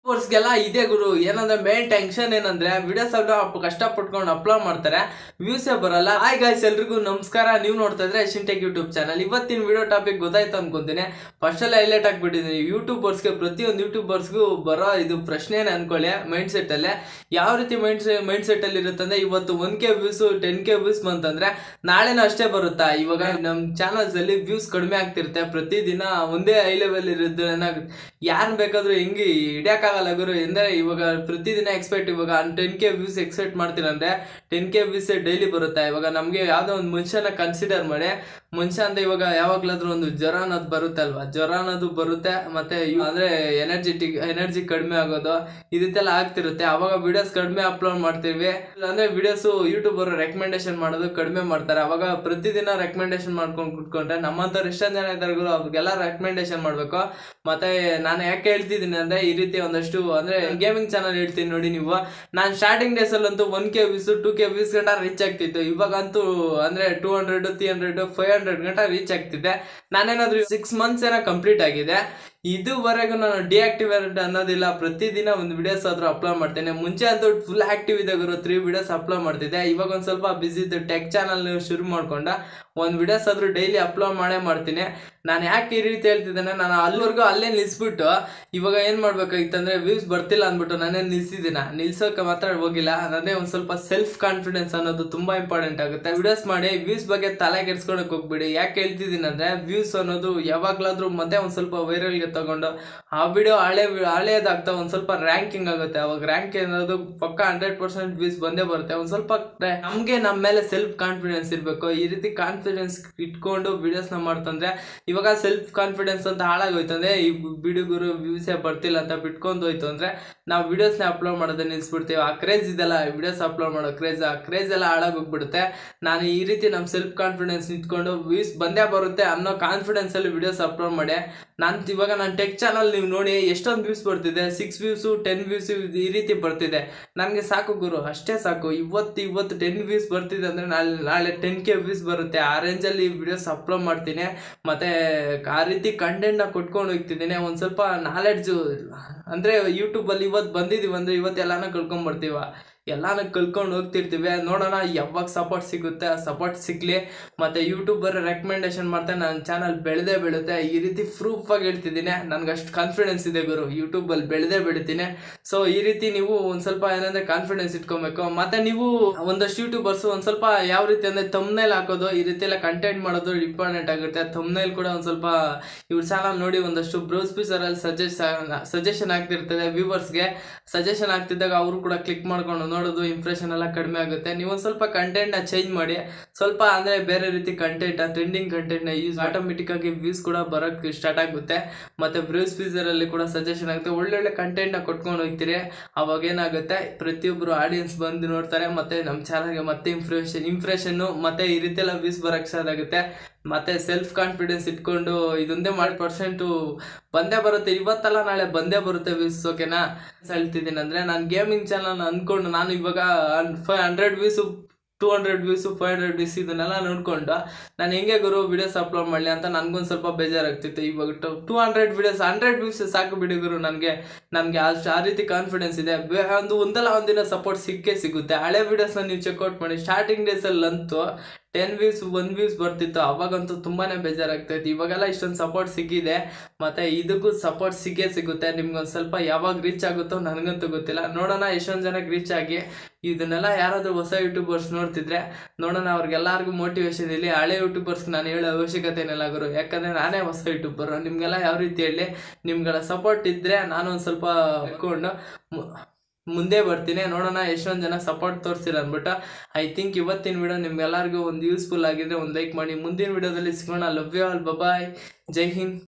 ಯೂಟ್ಯೂಬರ್ಸ್ಗೆಲ್ಲ ಇದೆ ಗುರು ಏನಂದ್ರೆ main tension ಏನಂದ್ರೆ ವಿಡಿಯೋಸ್ ಎಲ್ಲ ಕಷ್ಟ ಪಟ್ಕೊಂಡು ಅಪ್ಲೋಡ್ ಮಾಡ್ತಾರೆ ವ್ಯೂಸೇ ಬರಲ್ಲ ಹಾಯ್ ಗಾಯ್ಸ್ ಎಲ್ರಿಗೂ ನಮಸ್ಕಾರ ನೀವು ನೋಡ್ತಾ ಇದ್ರೆ ಟೆಕ್ ಯೂಟ್ಯೂಬ್ ಚಾನಲ್ ಇವತ್ತಿನ ವಿಡಿಯೋ ಟಾಪಿಕ್ ಗೊತ್ತಾಯ್ತು ಅನ್ಕೊಂತೀನಿ ಫಸ್ಟ್ ಎಲ್ಲ ಹೈಲೈಟ್ ಆಗ್ಬಿಟ್ಟಿದ್ದೀನಿ ಯೂಟ್ಯೂಬರ್ಸ್ಗೆ ಪ್ರತಿಯೊಂದು ಯೂಟ್ಯೂಬರ್ಸ್ಗೂ ಬರೋ ಇದು ಪ್ರಶ್ನೆನೇ ಅನ್ಕೊಳ್ಳಿ ಮೈಂಡ್ ಸೆಟ್ ಅಲ್ಲೇ ಯಾವ ರೀತಿ ಮೈಂಡ್ ಮೈಂಡ್ ಸೆಟ್ ಅಲ್ಲಿ ಇರುತ್ತಂದ್ರೆ ಇವತ್ತು one K views ten K views ಬಂತಂದ್ರೆ ನಾಳೆನೂ ಅಷ್ಟೇ ಬರುತ್ತಾ ಇವಾಗ ನಮ್ಮ ಚಾನಲ್ಸ್ ಅಲ್ಲಿ ವ್ಯೂಸ್ ಕಡಿಮೆ ಆಗ್ತಿರುತ್ತೆ ಪ್ರತಿದಿನ ಒಂದೇ ಹೈ ಲೆವೆಲ್ ಇರುತ್ತೆ ಯಾರು ಬೇಕಾದ್ರೂ ಹೆಂಗೆ ಹಿಡಿಯಕ್ಕಾಗಲ್ಲ ಗುರು ಎಂದರೆ ಇವಾಗ ಪ್ರತಿದಿನ ಎಕ್ಸ್ಪೆಕ್ಟ್ ಇವಾಗ ಟೆನ್ ಕೆ ವ್ಯೂಸ್ ಎಕ್ಸ್ಪೆಕ್ಟ್ ಮಾಡ್ತೀನಂದ್ರೆ ಟೆನ್ ಕೆ ವ್ಯೂಸ್ ಡೈಲಿ ಬರುತ್ತೆ ಇವಾಗ ನಮಗೆ ಯಾವುದೋ ಒಂದು ಮನುಷ್ಯನ ಕನ್ಸಿಡರ್ ಮಾಡಿ ಮನುಷ್ಯ ಅಂತ ಇವಾಗ ಯಾವಾಗ್ಲಾದ್ರೂ ಒಂದು ಜ್ವರ ಅನ್ನೋದು ಬರುತ್ತೆ ಅಲ್ವಾ ಜ್ವರ ಅನ್ನೋದು ಬರುತ್ತೆ ಮತ್ತೆ ಇವ್- ಅಂದ್ರೆ ಎನರ್ಜಿಟಿಕ್ ಎನರ್ಜಿ ಕಡಿಮೆ ಆಗೋದು ಇದೆಲ್ಲ ಆಗ್ತಿರುತ್ತೆ ಅವಾಗ ವಿಡಿಯೋಸ್ ಕಡಿಮೆ ಅಪ್ಲೋಡ್ ಮಾಡ್ತೀವಿ ಅಂದ್ರೆ ವಿಡಿಯೋಸ್ ಯೂಟ್ಯೂಬರ್ ರೆಕಮೆಂಡೇಶನ್ ಮಾಡೋದು ಕಡಿಮೆ ಮಾಡ್ತಾರೆ ಅವಾಗ ಪ್ರತಿದಿನ ರೆಕಮೆಂಡೇಶನ್ ಮಾಡ್ಕೊಂಡು ಕುತ್ಕೊಂಡ್ರೆ ನಮ್ಮಂಥವ್ರು ಎಷ್ಟೊಂದು ಜನ ಇದ್ದಾರೆ ಗುರು ಅವ್ರಿಗೆಲ್ಲ ರೆಕಮೆಂಡೇಶನ್ ಮಾಡ್ಬೇಕು ಮತ್ತೆ ನಾನು ಯಾಕೆ ಹೇಳ್ತಿದ್ದೀನಿ ಅಂದ್ರೆ ಈ ರೀತಿ ಒಂದಷ್ಟು ಅಂದ್ರೆ ಗೇಮಿಂಗ್ ಚಾನಲ್ ಹೇಳ್ತೀನಿ ನೋಡಿ ನೀವು ನಾನು ಸ್ಟಾರ್ಟಿಂಗ್ ಡೇಸ್ ಅಲ್ಲಂತೂ one K views two K views ಗಂಟ ರೀಚ್ ಆಗ್ತಿತ್ತು ಇವಾಗಂತೂ ಅಂದ್ರೆ two hundred three hundred five hundred ಗಂಟ ರೀಚ್ ಆಗ್ತಿದೆ ನಾನೇನಾದ್ರೂ ಸಿಕ್ಸ್ ಮಂತ್ಸ್ ಏನೋ ಕಂಪ್ಲೀಟ್ ಆಗಿದೆ ಇದುವರೆಗೂ ನಾನು ಡಿಆಕ್ಟಿವೇಟ್ ಅನ್ನೋದಿಲ್ಲ ಪ್ರತಿದಿನ ಒಂದು ವಿಡಿಯೋಸ್ ಆದ್ರೂ ಅಪ್ಲೋಡ್ ಮಾಡ್ತೇನೆ ಮುಂಚೆ ಅಂತೂ ಫುಲ್ ಆಕ್ಟಿವ್ ಇದೆ ಗುರು ತ್ರೀ ವಿಡಿಯೋಸ್ ಅಪ್ಲೋಡ್ ಮಾಡ್ತಿದ್ದೆ ಇವಾಗ ಒಂದು ಸ್ವಲ್ಪ ಬಿಸಿ ಇದ್ದು ಟೆಕ್ ಚಾನಲ್ ಶುರು ಮಾಡ್ಕೊಂಡ ಒಂದು ವಿಡಿಯೋಸ್ ಆದ್ರೂ ಡೈಲಿ ಅಪ್ಲೋಡ್ ಮಾಡೇ ಮಾಡ್ತೀನಿ ನಾನು ಯಾಕೆ ಈ ರೀತಿ ಹೇಳ್ತಿದ್ದೇನೆ ನಾನು ಅಲ್ಲಿವರೆಗೂ ಅಲ್ಲೇ ನಿಲ್ಲಿಸ್ಬಿಟ್ಟು ಇವಾಗ ಏನು ಮಾಡ್ಬೇಕಾಗಿತ್ತಂದ್ರೆ ವ್ಯೂಸ್ ಬರ್ತಿಲ್ಲ ಅಂದ್ಬಿಟ್ಟು ನಾನೇ ನಿಲ್ಸಿದ್ದೀನ ನಿಲ್ಸೋಕೆ ಮಾತ್ರ ಹೋಗಿಲ್ಲ ಅದೇ ಒಂದು ಸ್ವಲ್ಪ ಸೆಲ್ಫ್ ಕಾನ್ಫಿಡೆನ್ಸ್ ಅನ್ನೋದು ತುಂಬಾ ಇಂಪಾರ್ಟೆಂಟ್ ಆಗುತ್ತೆ ವಿಡಿಯೋಸ್ ಮಾಡಿ ವ್ಯೂಸ್ ಬಗ್ಗೆ ತಲೆ ಕೆಡ್ಸ್ಕೊಳಕ್ ಹೋಗ್ಬಿಡಿ ಯಾಕೆ ಹೇಳ್ತಿದ್ದೀನಿ ಅಂದ್ರೆ ವ್ಯೂಸ್ ಅನ್ನೋದು ಯಾವಾಗ್ಲಾದ್ರೂ ಮತ್ತೆ ಒಂದು ಸ್ವಲ್ಪ ವೈರಲ್ಗೆ ತಗೊಂಡು ಆ ವಿಡಿಯೋ ಹಳೆ ಹಳೆಯದಾಗ್ತಾ ಒಂದು ಸ್ವಲ್ಪ ರ್ಯಾಂಕಿಂಗ್ ಆಗುತ್ತೆ ಅವಾಗ ರ್ಯಾಂಕ್ ಅನ್ನೋದು ಪಕ್ಕ ಹಂಡ್ರೆಡ್ ಪರ್ಸೆಂಟ್ ವ್ಯೂಸ್ ಬಂದೇ ಬರುತ್ತೆ ಒಂದು ಸ್ವಲ್ಪ ರ- ನಮ್ಗೆ ನಮ್ಮ ಮೇಲೆ ಸೆಲ್ಫ್ ಕಾನ್ಫಿಡೆನ್ಸ್ ಇರಬೇಕು ಈ ರೀತಿ ಕಾನ್ಫಿಡೆನ್ಸ್ ಇಟ್ಕೊಂಡು ವಿಡಿಯೋಸ್ನ ಮಾಡ್ತಂದ್ರೆ ಇವಾಗ ಸೆಲ್ಫ್ ಕಾನ್ಫಿಡೆನ್ಸ್ ಅಂತ ಹಾಳಾಗೋಯ್ತಂದ್ರೆ ಈ ಬಿಡುಗರು ವ್ಯೂಸೇ ಬರ್ತಿಲ್ಲ ಅಂತ ಬಿಟ್ಕೊಂಡು ಹೋಯ್ತು ಅಂದ್ರೆ ನಾವು ವಿಡಿಯೋಸ್ನ ಅಪ್ಲೋಡ್ ಮಾಡೋದನ್ನ ನಿಲ್ಸ್ಬಿಡ್ತೀವಿ ಆ ಕ್ರೇಜ್ ಇದೆಲ್ಲ ವಿಡಿಯೋಸ್ ಅಪ್ಲೋಡ್ ಮಾಡೋ ಕ್ರೇಜ್ ಆ ಕ್ರೇಜ್ ಎಲ್ಲ ಹಾಳಾಗೋಗ್ಬಿಡುತ್ತೆ ನಾನು ಈ ರೀತಿ ನಮ್ಮ ಸೆಲ್ಫ್ ಕಾನ್ಫಿಡೆನ್ಸ್ ಇಟ್ಕೊಂಡು ವ್ಯೂಸ್ ಬಂದೇ ಬರುತ್ತೆ ಅನ್ನೋ ಕಾನ್ಫಿಡೆನ್ಸ್ ಅಲ್ಲಿ ವಿಡಿಯೋಸ್ ಅಪ್ಲೋಡ್ ಮಾಡಿ ನಾನು ಇವಾಗ ನಾನು ಟೆಕ್ ಚಾನಲ್ ನೀವು ನೋಡಿ ಎಷ್ಟೊಂದು ವ್ಯೂಸ್ ಬರ್ತಿದೆ ಸಿಕ್ಸ್ ವ್ಯೂಸು ಟೆನ್ ವ್ಯೂಸ್ ಈ ರೀತಿ ಬರ್ತಿದೆ ನನಗೆ ಸಾಕು ಗುರು ಅಷ್ಟೇ ಸಾಕು ಇವತ್ತು ಇವತ್ತು ಟೆನ್ ವ್ಯೂಸ್ ಬರ್ತಿದೆ ಅಂದರೆ ನಾಳೆ ನಾಳೆ ಟೆನ್ ಕೆ ವ್ಯೂಸ್ ಬರುತ್ತೆ ಆ ರೇಂಜಲ್ಲಿ ವಿಡಿಯೋಸ್ ಅಪ್ಲೋಡ್ ಮಾಡ್ತೀನಿ ಮತ್ತು ಆ ರೀತಿ ಕಂಟೆಂಟ್ನ ಕೊಟ್ಕೊಂಡು ಹೋಗ್ತಿದ್ದೀನಿ ಒಂದು ಸ್ವಲ್ಪ ನಾಲೆಡ್ಜು ಅಂದರೆ ಯೂಟ್ಯೂಬಲ್ಲಿ ಇವತ್ತು ಬಂದಿದ್ದೀವಿ ಅಂದರೆ ಇವತ್ತು ಎಲ್ಲಾನ ಕಳ್ಕೊಂಬರ್ತೀವ ಎಲ್ಲಾನ ಕಲ್ಕೊಂಡು ಹೋಗ್ತಿರ್ತೀವಿ ನೋಡೋಣ ಯಾವಾಗ ಸಪೋರ್ಟ್ ಸಿಗುತ್ತೆ ಆ ಸಪೋರ್ಟ್ ಸಿಕ್ಕಲಿ ಮತ್ತು ಯೂಟ್ಯೂಬರ್ ರೆಕಮೆಂಡೇಶನ್ ಮಾಡ್ತಾ ನನ್ನ ಚಾನಲ್ ಬೆಳೆದೇ ಬೆಳುತ್ತೆ ಈ ರೀತಿ ಪ್ರೂಫ್ ಆಗಿ ಹೇಳ್ತಿದ್ದೀನಿ ನನಗೆ ಅಷ್ಟು ಕಾನ್ಫಿಡೆನ್ಸ್ ಇದೆ ಗುರು ಯೂಟ್ಯೂಬಲ್ಲಿ ಬೆಳೆದೇ ಬೆಳಿತೀನಿ ಸೊ ಈ ರೀತಿ ನೀವು ಒಂದು ಸ್ವಲ್ಪ ಏನಂದ್ರೆ ಕಾನ್ಫಿಡೆನ್ಸ್ ಇಟ್ಕೊಬೇಕು ಮತ್ತೆ ನೀವು ಒಂದಷ್ಟು ಯೂಟ್ಯೂಬರ್ಸ್ ಒಂದು ಸ್ವಲ್ಪ ಯಾವ ರೀತಿ ಅಂದರೆ ತಮ್ನೇಲ್ ಹಾಕೋದು ಈ ರೀತಿ ಎಲ್ಲ ಕಂಟೆಂಟ್ ಮಾಡೋದು ಇಂಪಾರ್ಟೆಂಟ್ ಆಗುತ್ತೆ ತಮ್ನೇಲ್ ಕೂಡ ಒಂದು ಸ್ವಲ್ಪ ಇವ್ರ ಚಾನಲ್ ನೋಡಿ ಒಂದಷ್ಟು ಬ್ರೌಸ್ ಪೀಸರಲ್ಲಿ ಸಜೆಸ್ಟ್ ಸಜೆಷನ್ ಆಗ್ತಿರ್ತದೆ ವ್ಯೂವರ್ಸ್ಗೆ ಸಜೆಷನ್ ಆಗ್ತಿದ್ದಾಗ ಅವರು ಕೂಡ ಕ್ಲಿಕ್ ಮಾಡ್ಕೊಂಡು ನೋಡೋದು ಇಂಪ್ರೆಷನ್ ಎಲ್ಲ ಕಡಿಮೆ ಆಗುತ್ತೆ ನೀವು ಒಂದು ಸ್ವಲ್ಪ ಕಂಟೆಂಟ್ನ ಚೇಂಜ್ ಮಾಡಿ ಸ್ವಲ್ಪ ಅಂದರೆ ಬೇರೆ ರೀತಿ ಕಂಟೆಂಟ್ ಟ್ರೆಂಡಿಂಗ್ ಕಂಟೆಂಟ್ನ ಯೂಸ್ ಆಟೋಮೆಟಿಕ್ ಆಗಿ ವ್ಯೂಸ್ ಕೂಡ ಬರೋಕ್ಕೆ ಸ್ಟಾರ್ಟ್ ಆಗುತ್ತೆ ಮತ್ತು ಬ್ರೌಸ್ ಪೀಸರಲ್ಲಿ ಕೂಡ ಸಜೆಷನ್ ಆಗುತ್ತೆ ಒಳ್ಳೊಳ್ಳೆ ಕಂಟೆಂಟ್ನ ಕೊಟ್ಕೊಂಡು ಹೋಗ್ತೀರಿ ಅವಾಗ ಏನಾಗುತ್ತೆ ಪ್ರತಿಯೊಬ್ಬರು ಆಡಿಯನ್ಸ್ ಬಂದು ನೋಡ್ತಾರೆ ಮತ್ತು ನಮ್ಮ ಚಾನಲ್ಗೆ ಮತ್ತೆ ಇಂಪ್ರೆಷನ್ ಇಂಪ್ರೆಷನ್ನು ಮತ್ತು ಈ ರೀತಿ ಎಲ್ಲ ವ್ಯೂಸ್ ಬರೋಕ್ಕೆ ಸ್ಟಾರ್ಟ್ ಆಗುತ್ತೆ ಮತ್ತೆ ಸೆಲ್ಫ್ ಕಾನ್ಫಿಡೆನ್ಸ್ ಇಟ್ಕೊಂಡು ಇದೊಂದೇ ಮಾಡಿ ಪರ್ಸೆಂಟು ಬಂದೇ ಬರುತ್ತೆ ಇವತ್ತಲ್ಲ ನಾಳೆ ಬಂದೇ ಬರುತ್ತೆ ವ್ಯೂಸ್ ಓಕೆನಾ ಹೇಳ್ತಿದ್ದೀನಿ ಅಂದರೆ ನಾನು ಗೇಮಿಂಗ್ ಚಾನಲ್ ಅಂದ್ಕೊಂಡು ನಾನು ಇವಾಗ five hundred views two hundred views five hundred views ಇದನ್ನೆಲ್ಲ ನೋಡ್ಕೊಂಡು ನಾನು ಹೆಂಗೆ ಗುರು ವಿಡಿಯೋಸ್ ಅಪ್ಲೋಡ್ ಮಾಡಲಿ ಅಂತ ನನಗೊಂದು ಸ್ವಲ್ಪ ಬೇಜಾರಾಗ್ತಿತ್ತು ಇವಾಗ two hundred videos hundred views ಸಾಕು ಬಿಡಿ ಗುರು ನನಗೆ ನನಗೆ ಅಷ್ಟು ಆ ರೀತಿ ಕಾನ್ಫಿಡೆನ್ಸ್ ಇದೆ ಬೇ- ಒಂದು ಒಂದಲ್ಲ ಒಂದಿನ ಸಪೋರ್ಟ್ ಸಿಕ್ಕೇ ಸಿಗುತ್ತೆ ಹಳೆ ವಿಡಿಯೋಸ್ನ ನೀವು ಚೆಕ್ಔಟ್ ಮಾಡಿ ಸ್ಟಾರ್ಟಿಂಗ್ ಡೇಸಲ್ಲಂತೂ ಟೆನ್ ವ್ಯೂಸ್ ಒನ್ ವ್ಯೂಸ್ ಬರ್ತಿತ್ತು ಅವಾಗಂತೂ ತುಂಬಾ ಬೇಜಾರಾಗ್ತಾಯಿತ್ತು ಇವಾಗೆಲ್ಲ ಇಷ್ಟೊಂದು ಸಪೋರ್ಟ್ ಸಿಕ್ಕಿದೆ ಮತ್ತು ಇದಕ್ಕೂ ಸಪೋರ್ಟ್ ಸಿಕ್ಕೇ ಸಿಗುತ್ತೆ ನಿಮ್ಗೊಂದು ಸ್ವಲ್ಪ ಯಾವಾಗ ರೀಚ್ ಆಗುತ್ತೋ ನನಗಂತೂ ಗೊತ್ತಿಲ್ಲ ನೋಡೋಣ ಎಷ್ಟೊಂದು ಜನಕ್ಕೆ ರೀಚ್ ಆಗಿ ಇದನ್ನೆಲ್ಲ ಯಾರಾದರೂ ಹೊಸ ಯೂಟ್ಯೂಬರ್ಸ್ ನೋಡ್ತಿದ್ರೆ ನೋಡೋಣ ಅವ್ರಿಗೆಲ್ಲರಿಗೂ ಮೋಟಿವೇಶನ್ ಇಲ್ಲಿ ಹಳೆ ಯೂಟ್ಯೂಬರ್ಸ್ಗೆ ನಾನು ಹೇಳೋ ಅವಶ್ಯಕತೆ ಏನಿಲ್ಲ ಗುರು ಯಾಕಂದರೆ ನಾನೇ ಹೊಸ ಯೂಟ್ಯೂಬರು ನಿಮಗೆಲ್ಲ ಯಾವ ರೀತಿ ಹೇಳಿ ನಿಮ್ಗೆಲ್ಲ ಸಪೋರ್ಟ್ ಇದ್ದರೆ ನಾನು ಒಂದು ಸ್ವಲ್ಪ ಇಟ್ಕೊಂಡು ಮು- ಮುಂದೆ ಬರ್ತೀನಿ ನೋಡೋಣ ಎಷ್ಟೊಂದು ಜನ ಸಪೋರ್ಟ್ ತೋರಿಸ್ತೀರ ಅಂದ್ಬಿಟ್ಟು ಐ ಥಿಂಕ್ ಇವತ್ತಿನ ವಿಡಿಯೋ ನಿಮ್ಗೆಲ್ಲರಿಗೂ ಒಂದು ಯೂಸ್ಫುಲ್ ಆಗಿದ್ರೆ ಒಂದು ಲೈಕ್ ಮಾಡಿ ಮುಂದಿನ ವಿಡಿಯೋದಲ್ಲಿ ಸಿಗೋಣ ಲವ್ ಯು ಆಲ್ ಬಬಾಯ್ ಜೈ ಹಿಂದ್